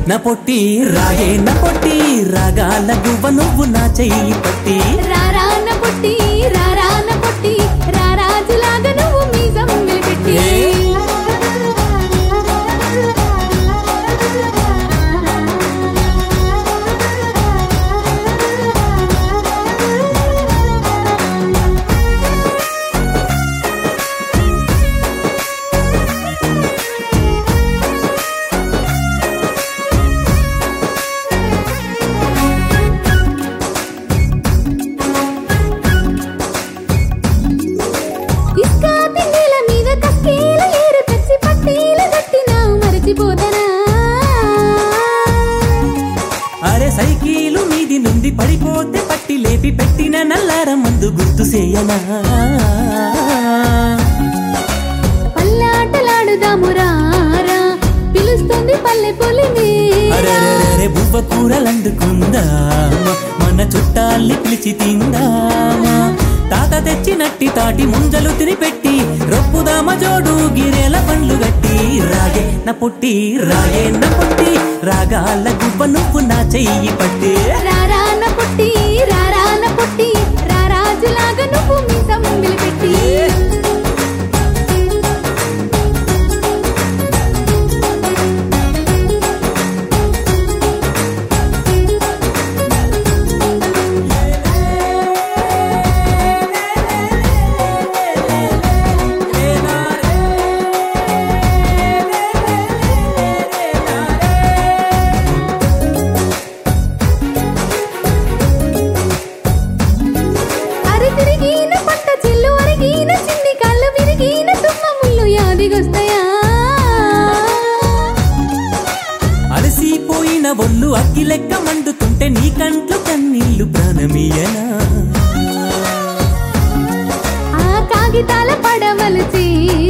నా పొట్టి రాగే నా పొట్టి రాగాల గువ్వ నువ్వు నా చెయ్యి పట్టి రారాన పుట్టి రారాన పుట్టి రారాజులాగా నువ్వు మీసం పెట్టి ఇసుక తిన్నెల మీద కక్కేల ఏరు తెచ్చి పట్టీల కట్టినా మరచిపోతనా అరే సైకిలు మీది నుండి పడిపోతే పట్టి లేపి పెట్టిన నల్లార ముందు గుర్తు చేయనా పల్లాటలాడుదాము రారా పిలుస్తుంది పల్లె పొలిమే అరే బువ్వ కూరలందుకుందామా మన చుట్టాల్ని పిలిచి తిందామా తాత తెచ్చినట్టి తాటి ముంజలు తినిపెట్టి రొప్పుదామ జోడు గిరెల పండ్లు గట్టి రాగే నా పుట్టి రాగే నా పుట్టి రాగాల గువ్వ నువ్వు నా చెయ్యి పట్టి రారాన పుట్టి రారాన పుట్టి రారాజులాగా నువ్వు మీసం పెట్టి అరి తిరిగిన పట్ట చెల్లు అరిగిన చిన్ని కళ్ళు విరిగిన తుమ్మ ముళ్ళు యాదిగొస్తాయా అలసిపోయిన ఒళ్ళు అగ్గి లెక్క మండుతుంటే నీ కంట్లో కన్నీళ్లు ప్రాణమీయనా ఆ కాగితాల పడవలు చేరి